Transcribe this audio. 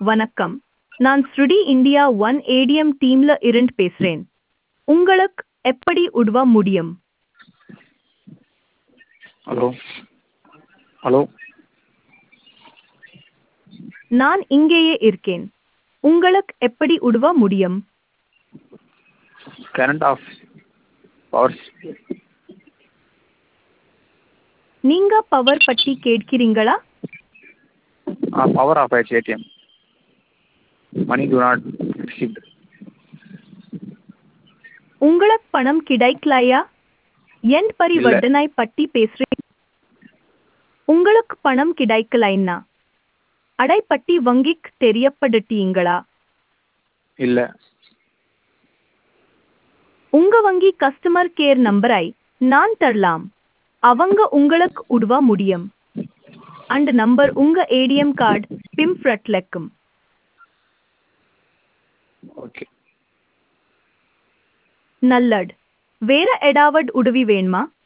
வணக்கம் நான் ஸ்ருடி இந்தியா ஒன் ஏடிஎம் டீம்ல இருந்து பேசுறேன் உங்களுக்கு எப்படி உதவ முடியும் ஹலோ ஹலோ நான் இங்கேயே இருக்கேன் உங்களுக்கு எப்படி உதவ முடியும் கரண்ட் ஆஃப் பவர்ஸ் நீங்க பவர் பற்றி கேட்கிறீங்களா ஆ பவர் ஆஃப் ஆயிடுச்சு ATM money to not received உங்களுக்கு பணம் கிடைக்கலையா என் பரிவர்த்தனை பற்றி பேசுறேன் உங்களுக்கு பணம் கிடைக்கலைன்னா அடை பற்றி வங்கிக்கு தெரியப்படுத்தீங்களா இல்லை உங்க வங்கி கஸ்டமர் கேர் நம்பரை நான் தரலாம் அவங்க உங்களுக்கு உதவ முடியும் அந்த நம்பர் உங்க ஏடிஎம் கார்டு பிம்ஃப்ரட்லக்கும் ஓகே நல்லட் வேற ஏதாவது உதவி வேணுமா